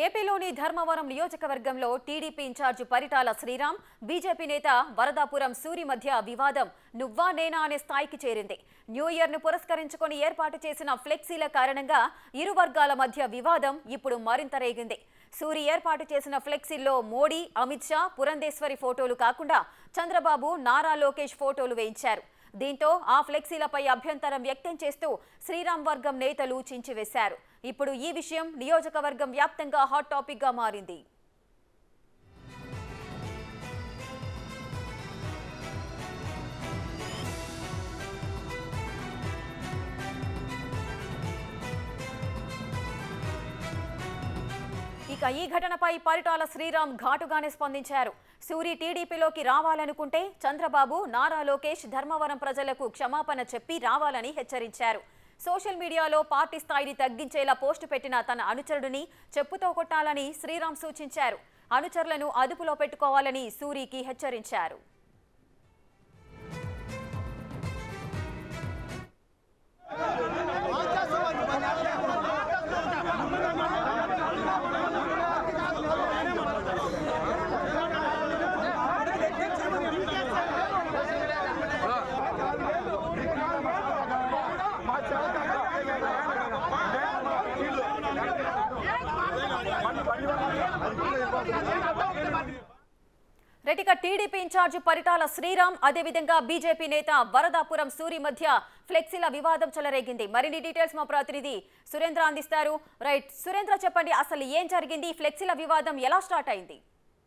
ఏపీలోని ధర్మవరం నియోజకవర్గంలో TDP incharge Paritala Sriram BJP నేత వరదాపురం సూరి మధ్య వివాదం నువ్వా నేనా అనే స్థాయికి చేరింది న్యూ ఇయర్ ను పురస్కరించుకొని ఏర్పాటు చేసిన ఫ్లెక్సీల కారణంగా ఇరు వర్గాల మధ్య వివాదం ఇప్పుడు మరింత రేగింది సూరి ఏర్పాటు చేసిన ఫ్లెక్సీల్లో మోడీ అమిత్ షా పురంధేశ్వరి ఫోటోలు కాకుండా చంద్రబాబు నారా లోకేష్ ఫోటోలు వేయించారు దీంతో ఆ ఫ్లెక్సీలపై అభ్యంతరం వ్యక్తం చేస్తూ శ్రీరామ్ వర్గం నేతలు చించివేశారు ఇప్పుడు ఈ విషయం నియోజకవర్గం వ్యాప్తంగా హాట్ టాపిక్ గా మారింది ఇక ఈ ఘటనపై పరిటాల శ్రీరామ్ ఘాటుగానే స్పందించారు సూరి టీడీపీలోకి రావాలనుకుంటే చంద్రబాబు నారా లోకేష్ ధర్మవరం ప్రజలకు క్షమాపణ చెప్పి రావాలని హెచ్చరించారు సోషల్ మీడియాలో పార్టీ స్థాయిని తగ్గించేలా పోస్టు పెట్టిన తన అనుచరుడిని చెప్పుతో కొట్టాలని శ్రీరామ్ సూచించారు అనుచరులను అదుపులో పెట్టుకోవాలని సూరికి హెచ్చరించారు రెటిక టీడీపీ ఇన్ఛార్జ్ పరిటాల శ్రీరామ్ అదేవిధంగా బీజేపీ నేత వరదాపురం సూరి మధ్య ఫ్లెక్సీల వివాదం చెలరేగింది మరిన్ని డీటెయిల్స్ మా ప్రతినిధి సురేంద్ర అందిస్తారు రైట్ సురేంద్ర చెప్పండి అసలు ఏం జరిగింది ఈ ఫ్లెక్సీల వివాదం ఎలా స్టార్ట్ అయింది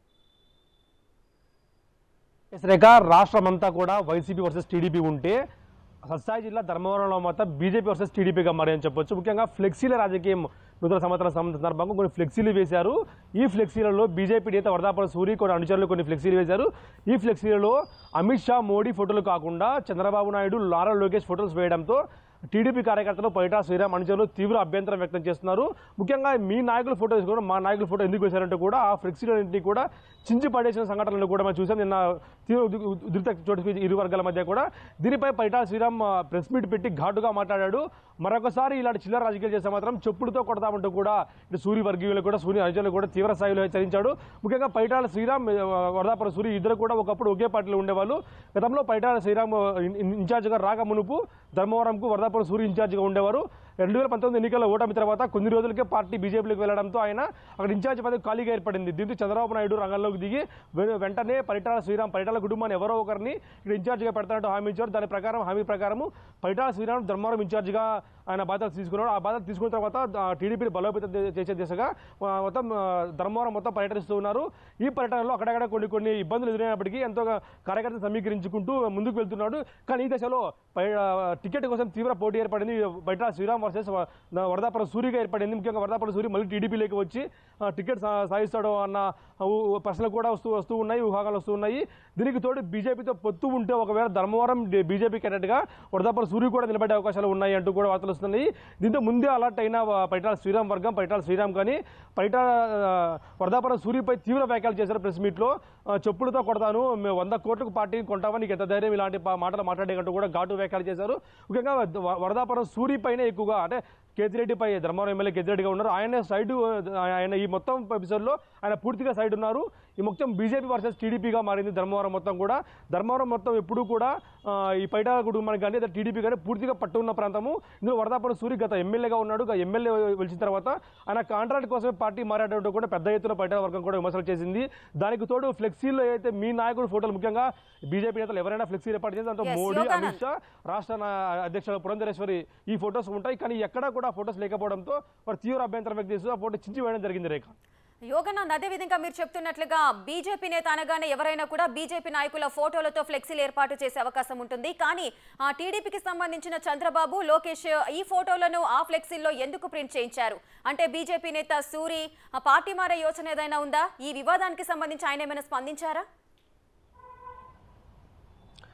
ఎస్ రేఖ రాష్ట్రం అంతా కూడా వైసీపీ వర్సెస్ టీడీపీ ఉంటే సత్సాయి జిల్లా ధర్మవరంలో మాత్రం బీజేపీ వర్సెస్ టీడీపీగా మరి అని చెప్పొచ్చు ముఖ్యంగా ఫ్లెక్సీల రాజకీయం నూతన సంవత్సరం సందర్భంగా కొన్ని ఫ్లెక్సీలు వేశారు ఈ ఫ్లెక్సీలలో బీజేపీ నేత వరదాపురం సూరి కొన్ని అనుచరులు కొన్ని ఫ్లెక్సీలు వేశారు ఈ ఫ్లెక్సీలలో అమిత్ షా మోడీ ఫోటోలు కాకుండా చంద్రబాబు నాయుడు లారా లోకేష్ ఫోటోలు వేయడంతో టీడీపీ కార్యకర్తలు పైటా శ్రీరామ్ అనుచరులు తీవ్ర అభ్యంతరం వ్యక్తం చేస్తున్నారు ముఖ్యంగా మీ నాయకుల ఫోటో తీసుకోవడం మా నాయకుల ఫోటో ఎందుకు వేశారంటే కూడా ఆ ఫ్లెక్సీలన్నింటినీ కూడా చించి పడేసిన సంఘటనలు కూడా మనం చూసాం నిన్న తీవ్ర ఉద్- ఉద్- ఉద్రిక్త చోటు ఇరు వర్గాల మధ్య కూడా దీనిపై పైటా శ్రీరామ్ ఆ, ప్రెస్ మీట్ పెట్టి ఘాటుగా మాట్లాడాడు మరొకసారి ఇలాంటి చిల్లర రాజకీయాలు చేస్తే మాత్రం చెప్పుడుతో కొడతామంటూ కూడా ఇటు సూరి వర్గీయులు కూడా సూర్య అనుచరులు కూడా తీవ్ర స్థాయిలో హెచ్చరించాడు ముఖ్యంగా పైటాల శ్రీరామ్ ఆ, వరదాపురం సూరి ఇద్దరు కూడా ఒకప్పుడు ఒకే పార్టీలో ఉండేవాళ్ళు గతంలో పైటాల శ్రీరామ్ ఆ, ఇన్- ఇన్- ఇన్ఛార్జిగా రాక మునుపు ధర్మవరంకు వరదాపురం సూరి ఇన్ఛార్జిగా ఉండేవారు రెండు వేల పంతొమ్మిది ఎన్నికల ఓటమి తర్వాత కొన్ని రోజులకే పార్టీ బీజేపీలోకి వెళ్లడంతో ఆయన అక్కడ ఇన్ఛార్జ్ పదవి ఖాళీగా ఏర్పడింది దీంతో చంద్రబాబు నాయుడు రంగంలోకి దిగి వె- వెంటనే పరిటాల శ్రీరామ్ పరిటాల కుటుంబాన్ని ఎవరో ఒకరిని ఇక్కడ ఇన్ఛార్జిగా పెడతానంటూ హామీ ఇచ్చారు దాని ప్రకారం హామీ ప్రకారం పరిటాల శ్రీరామ్ ధర్మవరం ఇన్ఛార్జిగా ఆయన బాధ్యత తీసుకున్నాడు ఆ బాధ్యత తీసుకున్న తర్వాత టీడీపీని బలోపేతం చే- చేసే దిశగా ఆ, మొత్తం ఆ, ధర్మవరం మొత్తం పర్యటిస్తూ ఉన్నారు ఈ పర్యటనలో అక్కడక్కడ కొన్ని కొన్ని ఇబ్బందులు ఎదురైనప్పటికీ ఎంతో కార్యకర్తలు సమీకరించుకుంటూ ముందుకు వెళ్తున్నాడు కానీ ఈ దశలో పై ఆ, టికెట్ కోసం తీవ్ర పోటీ ఏర్పడింది బయట శ్రీరామ్ వర్సెస్ వ- న- వరదాపురం సూరిగా ఏర్పడింది ముఖ్యంగా వరదాపురం సూరి మళ్ళీ టీడీపీలోకి వచ్చి ఆ, టికెట్ సా- సాధిస్తాడు అన్న ఊ- ప్రశ్నలు కూడా వస్తూ వస్తూ ఉన్నాయి ఊహాగాలు వస్తూ ఉన్నాయి దీనికి తోడు బీజేపీతో పొత్తు ఉంటే ఒకవేళ ధర్మవరం డి- బీజేపీ క్యాండిడేట్గా వరదాపురం సూరి కూడా నిలబడే అవకాశాలు ఉన్నాయి అంటూ కూడా వార్తలు వస్తున్నాయి దీంతో ముందే అలర్ట్ అయిన వ- పైటాల శ్రీరామ్ వర్గం పైటాల శ్రీరామ్ కానీ పైటాల ఆ, వరదాపురం సూరిపై తీవ్ర వ్యాఖ్యలు చేశారు ప్రెస్ మీట్లో ఆ, చెప్పులతో కొడతాను మేము వంద కోట్లకు పార్టీని కొంటామా నీకు ఎంత ధైర్యం ఇలాంటి పా- మాటలు మాట్లాడేటట్టు కూడా ఘాటు వ్యాఖ్యలు చేశారు ముఖ్యంగా వ- వరదాపురం సూరి పైన ఎక్కువగా అంటే కేతిరెడ్డిపై ధర్మవరం ఎమ్మెల్యే కేతిరెడ్డిగా ఉన్నారు ఆయన సైడ్ ఆయన ఈ మొత్తం ఎపిసోడ్లో ఆయన పూర్తిగా సైడ్ ఉన్నారు ఈ మొత్తం బీజేపీ వర్సెస్ టీడీపీగా మారింది ధర్మవరం మొత్తం కూడా ధర్మవరం మొత్తం ఎప్పుడూ కూడా ఆ, ఈ పైట కుటుంబానికి కానీ లేదా టీడీపీ కానీ పూర్తిగా పట్టు ఉన్న ప్రాంతము ఇందులో వరదాపురం సూరి గత ఎమ్మెల్యేగా ఉన్నాడు గత ఎమ్మెల్యే వచ్చిన తర్వాత ఆయన కాంట్రాక్ట్ కోసమే పార్టీ మారాడంటూ కూడా పెద్ద ఎత్తున పైట వర్గం కూడా విమర్శలు చేసింది దానికి తోడు ఫ్లెక్సీలో అయితే మీ నాయకుడు ఫోటోలు ముఖ్యంగా బీజేపీ నేతలు ఎవరైనా ఫ్లెక్సీ ఏర్పాటు చేస్తే దాంతో Yes, మోడీ యోగానంద్. అమిత్ షా రాష్ట్ర నా- అధ్యక్షుడు పురంధరేశ్వరి ఈ ఫొటోస్ ఉంటాయి కానీ ఎక్కడా కూడా ఫొటోస్ లేకపోవడంతో వారు తీవ్ర అభ్యంతరం వ్యక్తం చేస్తూ ఆ ఫోటో చించి వేయడం జరిగింది రేఖ యోగనాథ్ అదే విధంగా మీరు చెప్తున్నట్లుగా బీజేపీ నేత అనగానే ఎవరైనా కూడా బీజేపీ నాయకుల ఫోటోలతో ఫ్లెక్సీలు ఏర్పాటు చేసే అవకాశం ఉంటుంది కానీ ఆ టీడీపీకి సంబంధించిన చంద్రబాబు లోకేష్ ఈ ఫోటోలను ఆ ఫ్లెక్సీల్లో ఎందుకు ప్రింట్ చేయించారు అంటే బీజేపీ నేత సూరి ఆ పార్టీ మారే యోచన ఏదైనా ఉందా ఈ వివాదానికి సంబంధించి ఆయన ఏమైనా స్పందించారా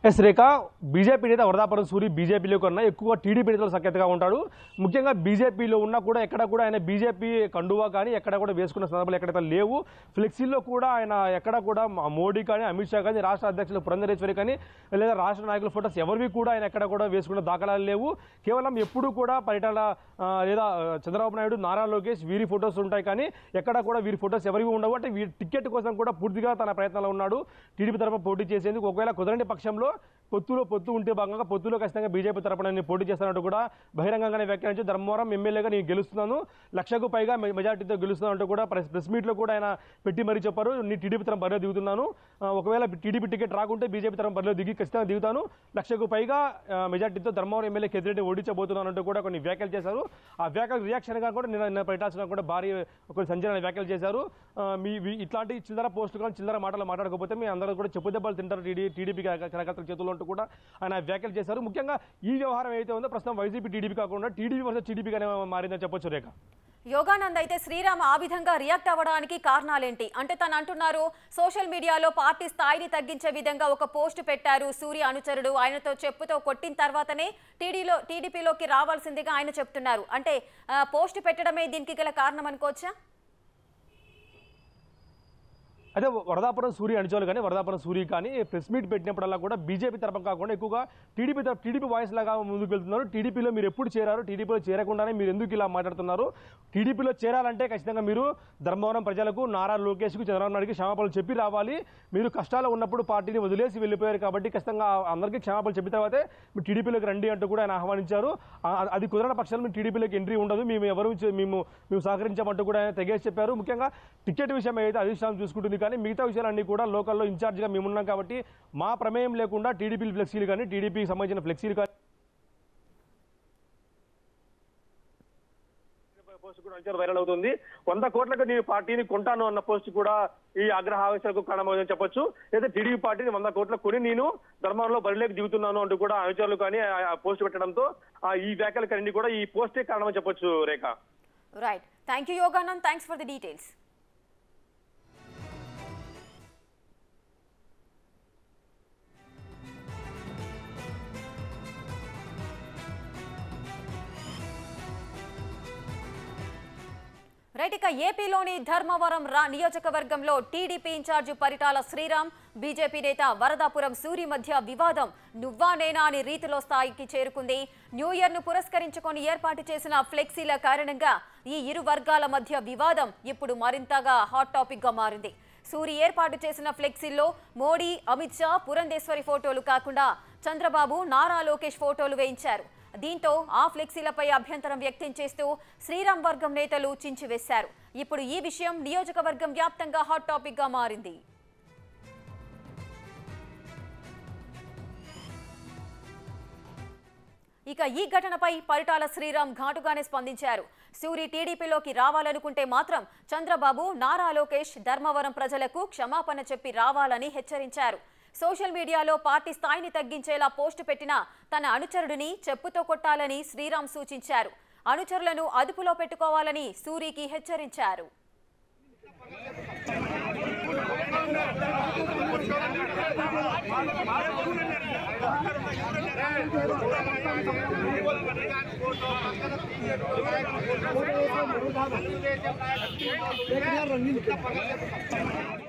ఎస్ రేఖ బీజేపీ నేత వరదాపురం సూరి బీజేపీలో కన్నా ఎక్కువ టీడీపీ నేతలు సఖ్యతగా ఉంటాడు ముఖ్యంగా బీజేపీలో ఉన్నా కూడా ఎక్కడ కూడా ఆయన బీజేపీ కండువా కానీ ఎక్కడ కూడా వేసుకున్న సందర్భాలు ఎక్కడైతే లేవు ఫ్లెక్సీల్లో కూడా ఆయన ఎక్కడ కూడా మా- మోడీ కానీ అమిత్ షా కానీ రాష్ట్ర అధ్యక్షులు పురంధరేశ్వరి కానీ లేదా రాష్ట్ర నాయకుల ఫోటోస్ ఎవరివి కూడా ఆయన ఎక్కడ కూడా వేసుకున్న దాఖలాలు లేవు కేవలం ఎప్పుడు కూడా పరిటాల ఆ, లేదా ఆ, చంద్రబాబు నాయుడు నారా లోకేష్ వీరి ఫొటోస్ ఉంటాయి కానీ ఎక్కడ కూడా వీరి ఫొటోస్ ఎవరివి ఉండవు అంటే వీరి టికెట్ కోసం కూడా పూర్తిగా తన ప్రయత్నంలో ఉన్నాడు టీడీపీ తరఫున పోటీ చేసేందుకు ఒకవేళ కుదరని పక్షంలో పొత్తులో పొత్తు ఉంటే భాగంగా పొత్తులో ఖచ్చితంగా బీజేపీ తరపున నేను పోటీ చేస్తున్నట్టు కూడా బహిరంగంగానే వ్యాఖ్యానించి ధర్మవరం ఎమ్మెల్యేగా నేను గెలుస్తున్నాను లక్షకు పైగా మె- మెజార్టీతో గెలుస్తున్నానంటూ కూడా ప్రెస్ ప్రెస్ మీట్లో కూడా ఆయన పెట్టి మరీ చెప్పారు నేను టీడీపీ తరఫున బరిలో దిగుతున్నాను ఆ, ఒకవేళ టీడీపీ టికెట్ రాకుంటే బీజేపీ తరఫున బరిలో దిగి ఖచ్చితంగా దిగుతాను లక్షకు పైగా ఆ, మెజార్టీతో ధర్మవరం ఎమ్మెల్యే కెదిరెడ్డి ఓడించబోతున్నాను అంటూ కూడా కొన్ని వ్యాఖ్యలు చేశారు ఆ వ్యాఖ్యల రియాక్షన్గా కూడా నిన్న నిన్న పెట్టాల్సిన కూడా భారీ కొన్ని సంచలన వ్యాఖ్యలు చేశారు ఆ, మీ మీ- ఇట్లాంటి చిల్లర పోస్టులు కానీ చిల్లర మాటలు మాట్లాడకపోతే మీ అందరూ కూడా చెప్పు దెబ్బలు తింటారు టీడీ టీడీపీ కార్యకర్తల చేతుల్లో అంటూ కూడా ఆయన వ్యాఖ్యలు చేశారు ముఖ్యంగా ఈ వ్యవహారం ఏదైతే ఉందో ప్రస్తుతం వైసీపీ టీడీపీ కాకుండా టీడీపీ వర్సెస్ టీడీపీగానే మారిందని చెప్పొచ్చు రేఖ యోగానంద్ అయితే శ్రీరామ్ ఆ విధంగా రియాక్ట్ అవ్వడానికి కారణాలేంటి అంటే తను అంటున్నారు సోషల్ మీడియాలో పార్టీ స్థాయిని తగ్గించే విధంగా ఒక పోస్ట్ పెట్టారు సూర్య అనుచరుడు ఆయనతో చెప్పుతో కొట్టిన తర్వాతనే టీడీలో టీడీపీలోకి రావాల్సిందిగా ఆయన చెప్తున్నారు అంటే ఆ, పోస్ట్ పెట్టడమే దీనికి గల కారణం అనుకోవచ్చా అదే వరదాపురం సూర్య అణిచోలు కానీ వరదాపురం సూర్య కానీ ప్రెస్ మీట్ పెట్టినప్పుడల్లా కూడా బీజేపీ తరఫున కాకుండా ఎక్కువగా టీడీపీ తరఫు టీడీపీ వాయిస్ లాగా ముందుకు వెళ్తున్నారు టీడీపీలో మీరు ఎప్పుడు చేరారు టీడీపీలో చేరకుండానే మీరు ఎందుకు ఇలా మాట్లాడుతున్నారు టీడీపీలో చేరాలంటే ఖచ్చితంగా మీరు ధర్మవరం ప్రజలకు నారా లోకేష్కు చంద్రబాబు నాయుడుకి క్షమాపణలు చెప్పి రావాలి మీరు కష్టాలు ఉన్నప్పుడు పార్టీని వదిలేసి వెళ్ళిపోయారు కాబట్టి ఖచ్చితంగా అందరికీ క్షమాపణలు చెప్పిన తర్వాతే మీరు టీడీపీలోకి రండి అంటూ కూడా ఆయన ఆహ్వానించారు ఆ- అది కుదరని పక్షాలు మీరు టీడీపీలోకి ఎంట్రీ ఉండదు మేము ఎవరు చే- మేము మేము సహకరించామంటూ కూడా ఆయన తెగేసి చెప్పారు ముఖ్యంగా టికెట్ విషయం అయితే అధిష్టానం చూసుకుంటుంది కానీ మిగతా విషయాలన్నీ కూడా లోకల్లో ఇన్ఛార్జ్గా మేము ఉన్నాం కాబట్టి మా ప్రమేయం లేకుండా టీడీపీ ఫ్లెక్సీలు కానీ టీడీపీకి సంబంధించిన ఫ్లెక్సీలు కానీ పోస్ట్ కూడా అంచనా వైరల్ అవుతుంది వంద కోట్లకు నేను పార్టీని కొంటాను అన్న పోస్ట్ కూడా ఈ ఆగ్రహావేశాలకు కారణమవుతుందని చెప్పొచ్చు అయితే టీడీపీ పార్టీని వంద కోట్లకు కొని నేను ధర్మంలో బరిలోకి దిగుతున్నాను అంటూ కూడా అనుచరులు కానీ ఆ పోస్ట్ పెట్టడంతో ఆ ఈ వ్యాఖ్యలకు అన్ని కూడా ఈ పోస్టే కారణమని చెప్పొచ్చు Rekha right thank you Yoganand thanks for the details right ఇక ఏపీలోని ధర్మవరం రా నియోజకవర్గంలో TDP incharge Paritala Sriram BJP నేత వరదాపురం సూరి మధ్య వివాదం నువ్వా నేనా అని రీతిలో స్థాయికి చేరుకుంది న్యూ ఇయర్ ను పురస్కరించుకొని ఏర్పాటు చేసిన ఫ్లెక్సీల కారణంగా ఈ ఇరు వర్గాల మధ్య వివాదం ఇప్పుడు మరింతగా హాట్ టాపిక్ గా మారింది సూరి ఏర్పాటు చేసిన ఫ్లెక్సీల్లో మోడీ అమిత్ షా పురంధేశ్వరి ఫోటోలు కాకుండా చంద్రబాబు నారా లోకేష్ ఫోటోలు వేయించారు దీంతో ఆ ఫ్లెక్సీలపై అభ్యంతరం వ్యక్తం చేస్తూ శ్రీరామ్ వర్గం నేతలు చించివేశారు ఇప్పుడు ఈ విషయం నియోజకవర్గం వ్యాప్తంగా హాట్ టాపిక్ గా మారింది ఇక ఈ ఘటనపై పరిటాల శ్రీరామ్ ఘాటుగానే స్పందించారు సూరి టీడీపీలోకి రావాలనుకుంటే మాత్రం చంద్రబాబు నారా లోకేష్ ధర్మవరం ప్రజలకు క్షమాపణ చెప్పి రావాలని హెచ్చరించారు సోషల్ మీడియాలో పార్టీ స్థాయిని తగ్గించేలా పోస్టు పెట్టిన తన అనుచరుడిని చెప్పుతో కొట్టాలని శ్రీరామ్ సూచించారు అనుచరులను అదుపులో పెట్టుకోవాలని సూరికి హెచ్చరించారు రండి